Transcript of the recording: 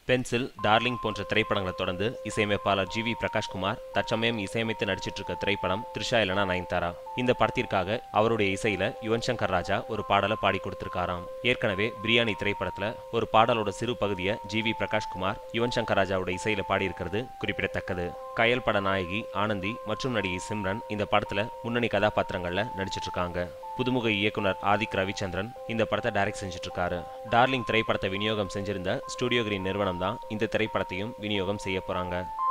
pencil darling போன்ற திரைப்படங்களை தொடர்ந்து இசையமைப்பாளர் ஜி வி பிரகாஷ்குமார் தற்சமயம் இசையமைத்து நடிச்சிட்டு இருக்க திரைப்படம் த்ரிஷா இல்லனா நயன்தாரா இந்த படத்திற்காக அவருடைய இசையில யுவன் சங்கர் ராஜா ஒரு பாடலை பாடி கொடுத்திருக்காராம் ஏற்கனவே பிரியாணி திரைப்படத்துல ஒரு பாடலோட சிறு பகுதியை ஜி வி பிரகாஷ்குமார் யுவன் சங்கர் ராஜாவோட இசையில பாடியிருக்கிறது குறிப்பிடத்தக்கது கயல் பட நாயகி ஆனந்தி மற்றும் நடிகை சிம்ரன் இந்த படத்துல முன்னணி கதாபாத்திரங்கள்ல நடிச்சிட்டு இருக்காங்க புதுமுக இயக்குனர் ஆதிக் ரவிச்சந்திரன் இந்த படத்தை டைரக்ட் செஞ்சுட்டு இருக்காரு டார்லிங் திரைப்படத்தை விநியோகம் செஞ்சிருந்த ஸ்டுடியோ கிரீன் நிறுவனம் தான் இந்த திரைப்படத்தையும் விநியோகம் செய்ய போறாங்க